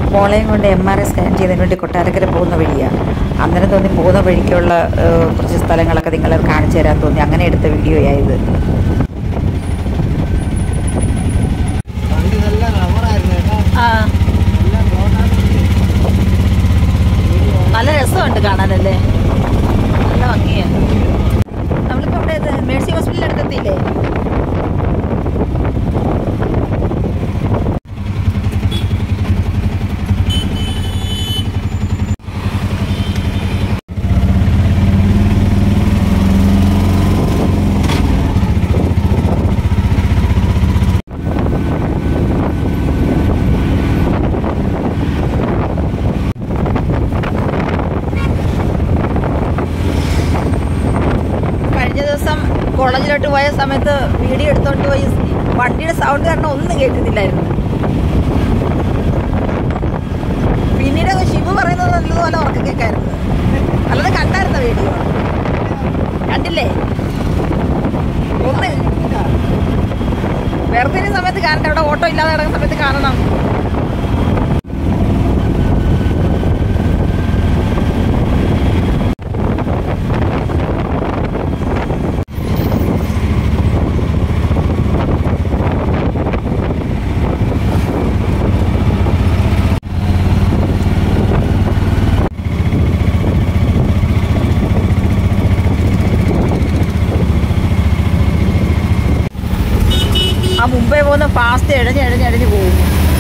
മോളെയും കൊണ്ട് M R I scan ചെയ്തതിന് വേണ്ടി കൊട്ടാരക്കര പോകുന്ന വഴിയാണ് അന്നേരം തോന്നി പോകുന്ന വഴിക്കുള്ള ഏഹ്, കുറച്ച് സ്ഥലങ്ങളൊക്കെ നിങ്ങളെ കാണിച്ചു തരാൻ തോന്നി അങ്ങനെ എടുത്ത വീഡിയോയായത് പണ്ട് ഇതെല്ലാം റബ്ബറായിരുന്നു കേട്ടോ. ആ എല്ലാം റോഡാണ്. നല്ല രസമുണ്ട് കാണാനല്ലേ നല്ല ഭംഗിയാ നമ്മളിപ്പോ ഇവിടെ ഇത് മേഴ്സി ഹോസ്പിറ്റലിൽ അടുത്തെത്തിയില്ലേ കഴിഞ്ഞ ദിവസം കോളേജിലോട്ട് പോയ സമയത്ത് വീഡിയോ എടുത്തോണ്ട് പോയി വണ്ടിയുടെ സൗണ്ട് കാരണം ഒന്നും കേൾക്കുന്നില്ലായിരുന്നു പിന്നീട് ശിവ പറയുന്നത് നല്ലതുപോലെ ഉറക്കം കേൾക്കായിരുന്നു അല്ലാതെ കണ്ടായിരുന്ന വീഡിയോ കണ്ടില്ലേ ഒന്ന് വേറെ സമയത്ത് കാണണ്ട അവിടെ ഓട്ടോ ഇല്ലാതെ ഇറങ്ങുന്ന സമയത്ത് കാണണം ആ മുമ്പേ പോകുന്ന ഫാസ്റ്റ് എഴഞ്ഞ് എഴഞ്ഞ് എഴഞ്ഞ് പോകും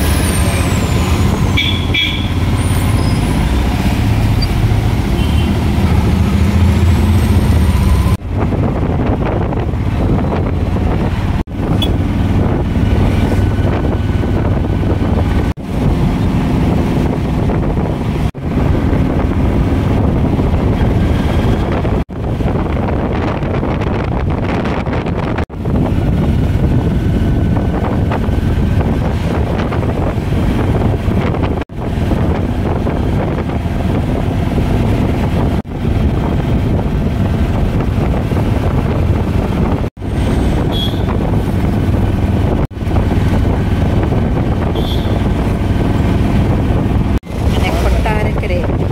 അങ്ങനെ കൊട്ടാരക്കര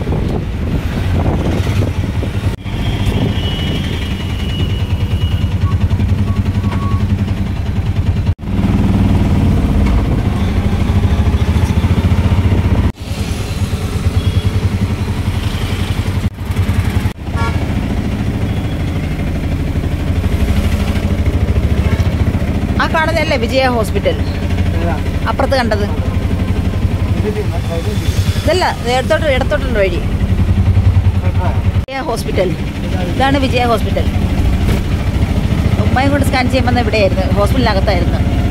ആ കാണുന്നതല്ലേ വിജയ ഹോസ്പിറ്റൽ ഏതാ? അപ്പുറത്ത് കണ്ടത് ഇതില് മറ്റേ ഇതില്. ഇതല്ല ഇത് ഇടത്തോട്ട് ഇടത്തോട്ടുണ്ട് വഴി കേട്ടോ? വിജയ ഹോസ്പിറ്റൽ ഇതാണ് വിജയ ഹോസ്പിറ്റൽ ഉമ്മയും കൊണ്ട് സ്കാൻ ചെയ്യാൻ വന്ന ഇവിടെയായിരുന്നു ഹോസ്പിറ്റലിനകത്തായിരുന്നു